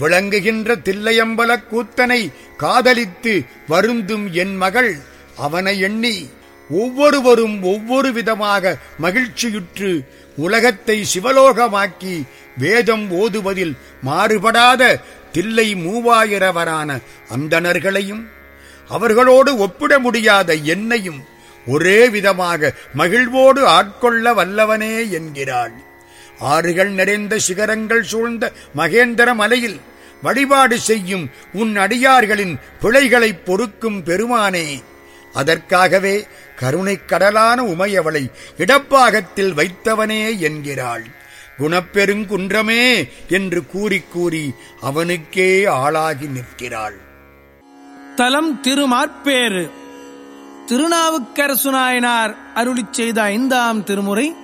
விளங்குகின்ற தில்லையம்பலக் கூத்தனை காதலித்து வருந்தும் என் மகள் அவனை எண்ணி ஒவ்வொருவரும் ஒவ்வொரு விதமாக மகிழ்ச்சியுற்று உலகத்தை சிவலோகமாக்கி வேதம் ஓதுவதில் மாறுபடாத தில்லை மூவாயிரவரான அந்தணர்களையும் அவர்களோடு ஒப்பிட முடியாத என்னையும் ஒரே விதமாக மகிழ்வோடு ஆட்கொள்ள வல்லவனே என்கிறாள் ஆறுகள் நிறைந்த சிகரங்கள் சூழ்ந்த மகேந்திர மலையில் வழிபாடு செய்யும் உன் அடியார்களின் பிழைகளைப் பொறுக்கும் பெருமானே அதற்காகவே கருணைக் கடலான உமையவளை இடப்பாகத்தில் வைத்தவனே என்கிறாள் குணப்பெருங்குன்றமே என்று கூறி கூறி அவனுக்கே ஆளாகி நிற்கிறாள் தலம் திருமார்பேறு திருநாவுக்கரசு நாயனார் அருளிச் செய்த ஐந்தாம் திருமுறை